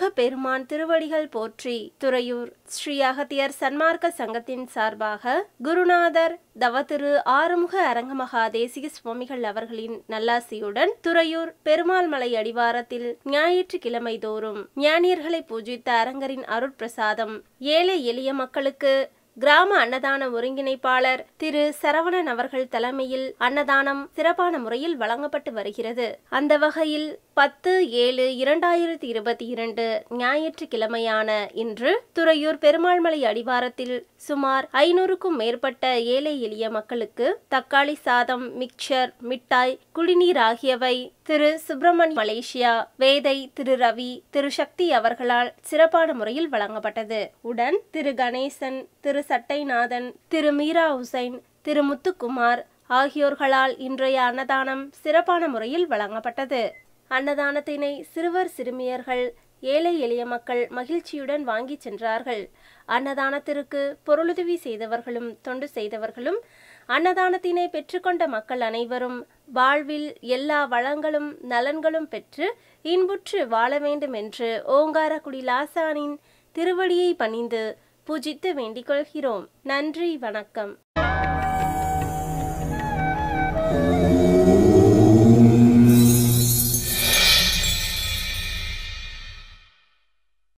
முருகப்பெருமான் திருவடிகள் போற்றி துறையூர் ஸ்ரீ அகத்தியர் சன்மார்க்க சங்கத்தின் சார்பாக குருநாதர் தவத்திரு ஆறுமுக அரங்கமகா தேசிக சுவாமிகள் அவர்களின் நல்லாசியுடன் துறையூர் பெருமாள் மலை அடிவாரத்தில் ஞாயிற்றுக்கிழமை தோறும் ஞானியர்களை பூஜித்த அரங்கரின் அருட்பிரசாதம் ஏழை எளிய மக்களுக்கு கிராம அன்னதான ஒருங்கிணைப்பாளர் திரு சரவணன் அவர்கள் தலைமையில் அன்னதானம் சிறப்பான முறையில் வழங்கப்பட்டு வருகிறது அந்த வகையில் பத்து ஏழு இரண்டாயிரத்தி இருபத்தி இரண்டு ஞாயிற்றுக்கிழமையான இன்று துறையூர் பெருமாள்மலை அடிவாரத்தில் சுமார் ஐநூறுக்கும் மேற்பட்ட ஏழை எளிய மக்களுக்கு தக்காளி சாதம் மிக்சர் மிட்டாய் குடிநீர் ஆகியவை திரு சுப்பிரமணிய மலேசியா வேதை திரு ரவி திரு சக்தி அவர்களால் சிறப்பான முறையில் வழங்கப்பட்டது உடன் திரு கணேசன் திரு சட்டைநாதன் திரு மீரா ஹுசைன் திரு முத்துக்குமார் ஆகியோர்களால் இன்றைய அன்னதானம் சிறப்பான முறையில் வழங்கப்பட்டது அன்னதானத்தினை சிறுவர் சிறுமியர்கள் ஏழை எளிய மக்கள் மகிழ்ச்சியுடன் வாங்கி சென்றார்கள் அன்னதானத்திற்கு பொருளுதவி செய்தவர்களும் தொண்டு செய்தவர்களும் அன்னதானத்தினை பெற்றுக்கொண்ட மக்கள் அனைவரும் வாழ்வில் எல்லா வளங்களும் நலன்களும் பெற்று இன்புற்று வாழ வேண்டும் என்று ஓங்காரக்குடி லாசானின் திருவடியை பணிந்து பூஜித்து வேண்டிக் கொள்கிறோம் நன்றி வணக்கம்